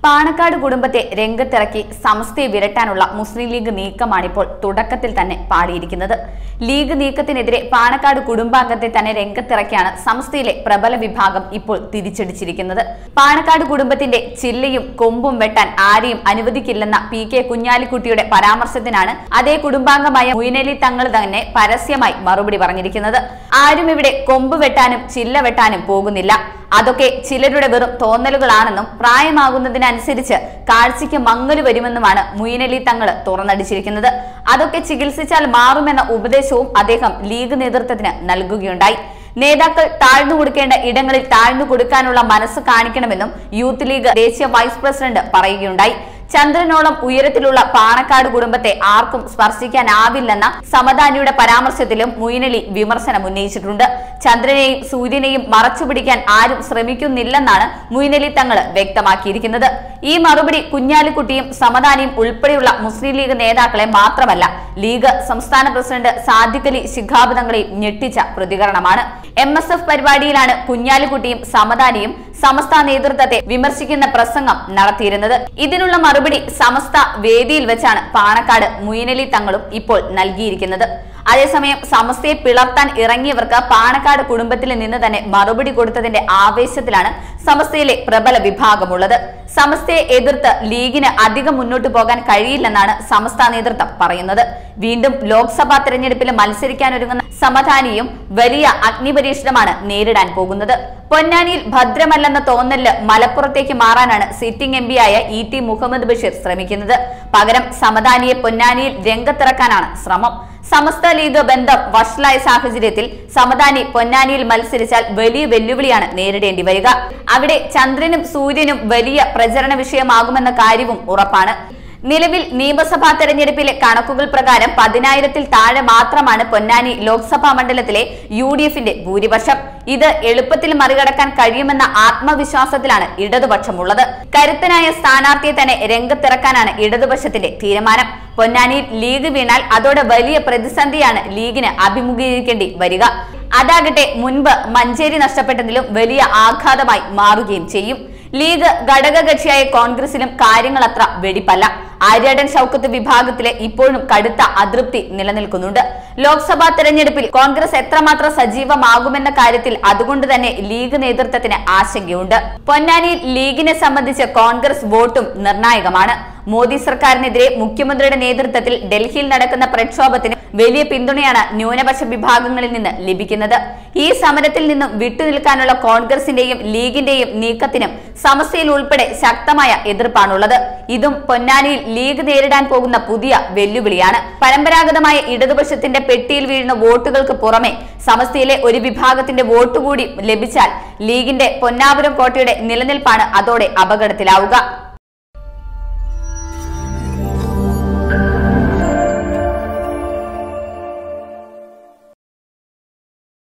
പാണക്കാട് കുടുംബത്തെ രംഗത്തിറക്കി സമസ്തയെ വിരട്ടാനുള്ള മുസ്ലിം ലീഗ് നീക്കമാണിപ്പോൾ തുടക്കത്തിൽ തന്നെ പാടിയിരിക്കുന്നത് ലീഗ് നീക്കത്തിനെതിരെ പാണക്കാട് കുടുംബാംഗത്തെ തന്നെ രംഗത്തിറക്കിയാണ് സമസ്തയിലെ പ്രബല വിഭാഗം ഇപ്പോൾ തിരിച്ചടിച്ചിരിക്കുന്നത് പാണക്കാട് കുടുംബത്തിന്റെ ചില്ലയും കൊമ്പും വെട്ടാൻ ആരെയും അനുവദിക്കില്ലെന്ന പി കെ കുഞ്ഞാലിക്കുട്ടിയുടെ പരാമർശത്തിനാണ് അതേ കുടുംബാംഗമായ മുയിനലി തങ്ങൾ തന്നെ പരസ്യമായി മറുപടി പറഞ്ഞിരിക്കുന്നത് ആരും ഇവിടെ കൊമ്പ് വെട്ടാനും ചില്ല വെട്ടാനും പോകുന്നില്ല അതൊക്കെ ചിലരുടെ വെറും തോന്നലുകളാണെന്നും പ്രായമാകുന്നതിനനുസരിച്ച് കാഴ്ചയ്ക്ക് മങ്ങല് വരുമെന്നുമാണ് മുയിനലി തങ്ങൾ തുറന്നടിച്ചിരിക്കുന്നത് അതൊക്കെ ചികിത്സിച്ചാൽ മാറുമെന്ന ഉപദേശവും അദ്ദേഹം ലീഗ് നേതൃത്വത്തിന് നൽകുകയുണ്ടായി നേതാക്കൾ താഴ്ന്നു കൊടുക്കേണ്ട ഇടങ്ങളിൽ താഴ്ന്നു കൊടുക്കാനുള്ള മനസ്സ് കാണിക്കണമെന്നും യൂത്ത് ലീഗ് ദേശീയ വൈസ് പ്രസിഡന്റ് പറയുകയുണ്ടായി ചന്ദ്രനോളം ഉയരത്തിലുള്ള പാണക്കാട് കുടുംബത്തെ ആർക്കും സ്പർശിക്കാനാവില്ലെന്ന സമദാനിയുടെ പരാമർശത്തിലും മുയിനലി വിമർശനം ഉന്നയിച്ചിട്ടുണ്ട് ചന്ദ്രനെയും സൂര്യനെയും മറച്ചുപിടിക്കാൻ ആരും ശ്രമിക്കുന്നില്ലെന്നാണ് മുയിനലി തങ്ങൾ വ്യക്തമാക്കിയിരിക്കുന്നത് ഈ മറുപടി കുഞ്ഞാലിക്കുട്ടിയും സമദാനിയും ഉൾപ്പെടെയുള്ള മുസ്ലിം ലീഗ് നേതാക്കളെ മാത്രമല്ല ലീഗ് സംസ്ഥാന പ്രസിഡന്റ് സാദിഖലി ശിഖാബ് തങ്ങളെയും ഞെട്ടിച്ച പ്രതികരണമാണ് എം എസ് എഫ് പരിപാടിയിലാണ് കുഞ്ഞാലിക്കുട്ടിയും സമദാനിയും സമസ്ത നേതൃത്വത്തെ വിമർശിക്കുന്ന പ്രസംഗം നടത്തിയിരുന്നത് ഇതിനുള്ള മറുപടി സമസ്ത വേദിയിൽ വെച്ചാണ് പാണക്കാട് മുയിനലി തങ്ങളും ഇപ്പോൾ നൽകിയിരിക്കുന്നത് അതേസമയം സമസ്തയെ പിളർത്താൻ ഇറങ്ങിയവർക്ക് പാണക്കാട് കുടുംബത്തിൽ നിന്ന് തന്നെ മറുപടി കൊടുത്തതിന്റെ ആവേശത്തിലാണ് സമസ്തയിലെ പ്രബല വിഭാഗമുള്ളത് സമസ്തയെ എതിർത്ത് ലീഗിന് അധികം മുന്നോട്ട് പോകാൻ കഴിയില്ലെന്നാണ് സമസ്ത നേതൃത്വം പറയുന്നത് വീണ്ടും ലോക്സഭാ തെരഞ്ഞെടുപ്പിൽ മത്സരിക്കാനൊരുങ്ങുന്ന സമധാനിയും വലിയ അഗ്നിപരീക്ഷണമാണ് നേരിടാൻ പോകുന്നത് പൊന്നാനിയിൽ ഭദ്രമല്ലെന്ന തോന്നലില് മലപ്പുറത്തേക്ക് മാറാനാണ് സിറ്റിംഗ് എം ആയ ഇ ടി മുഹമ്മദ് ബഷീർ ശ്രമിക്കുന്നത് പകരം സമദാനിയെ പൊന്നാനിയിൽ രംഗത്തിറക്കാനാണ് ശ്രമം സമസ്ത ലീഗ് ബന്ധം വഷളായ സാഹചര്യത്തിൽ സമദാനി പൊന്നാനിയിൽ മത്സരിച്ചാൽ വലിയ വെല്ലുവിളിയാണ് നേരിടേണ്ടി വരിക അവിടെ ചന്ദ്രനും സൂര്യനും വലിയ പ്രചരണ വിഷയമാകുമെന്ന കാര്യവും ഉറപ്പാണ് നിലവിൽ നിയമസഭാ തെരഞ്ഞെടുപ്പിലെ കണക്കുകൾ പ്രകാരം പതിനായിരത്തിൽ താഴെ മാത്രമാണ് പൊന്നാനി ലോക്സഭാ മണ്ഡലത്തിലെ യു ഡി എഫിന്റെ ഭൂരിപക്ഷം ഇത് എളുപ്പത്തിൽ മറികടക്കാൻ കഴിയുമെന്ന ആത്മവിശ്വാസത്തിലാണ് ഇടതുപക്ഷമുള്ളത് കരുത്തനായ സ്ഥാനാർത്ഥിയെ തന്നെ രംഗത്തിറക്കാനാണ് ഇടതുപക്ഷത്തിന്റെ തീരുമാനം പൊന്നാനിയിൽ ലീഗ് വീണാൽ അതോടെ വലിയ പ്രതിസന്ധിയാണ് ലീഗിന് അഭിമുഖീകരിക്കേണ്ടി വരിക അതാകട്ടെ മുൻപ് മഞ്ചേരി നഷ്ടപ്പെട്ടതിലും വലിയ ആഘാതമായി മാറുകയും ചെയ്യും ലീഗ് ഘടകകക്ഷിയായ കോൺഗ്രസിലും കാര്യങ്ങൾ അത്ര വെടിപ്പല്ല ആര്യാടൻ ഷൌക്കത്ത് വിഭാഗത്തിലെ ഇപ്പോഴും കടുത്ത അതൃപ്തി നിലനിൽക്കുന്നുണ്ട് ലോക്സഭാ തെരഞ്ഞെടുപ്പിൽ കോൺഗ്രസ് എത്രമാത്രം സജീവമാകുമെന്ന കാര്യത്തിൽ അതുകൊണ്ട് തന്നെ ലീഗ് നേതൃത്വത്തിന് ആശങ്കയുണ്ട് പൊന്നാനിയിൽ ലീഗിനെ സംബന്ധിച്ച് കോൺഗ്രസ് വോട്ടും നിർണായകമാണ് മോദി സർക്കാരിനെതിരെ മുഖ്യമന്ത്രിയുടെ നേതൃത്വത്തിൽ ഡൽഹിയിൽ നടക്കുന്ന പ്രക്ഷോഭത്തിന് വലിയ പിന്തുണയാണ് ന്യൂനപക്ഷ വിഭാഗങ്ങളിൽ നിന്ന് ലഭിക്കുന്നത് ഈ സമരത്തിൽ നിന്നും വിട്ടുനിൽക്കാനുള്ള കോൺഗ്രസിന്റെയും ലീഗിന്റെയും നീക്കത്തിനും സമസ്യയിൽ ഉൾപ്പെടെ ശക്തമായ എതിർപ്പാണുള്ളത് ഇതും പൊന്നാനിയിൽ ലീഗ് നേരിടാൻ പോകുന്ന പുതിയ വെല്ലുവിളിയാണ് പരമ്പരാഗതമായ ഇടതുപക്ഷത്തിന്റെ പെട്ടിയിൽ വീഴുന്ന വോട്ടുകൾക്ക് പുറമെ സമസ്തയിലെ ഒരു വിഭാഗത്തിന്റെ വോട്ട് കൂടി ലഭിച്ചാൽ ലീഗിന്റെ പൊന്നാപുരം കോട്ടയുടെ നിലനിൽപ്പാണ് അതോടെ അപകടത്തിലാവുക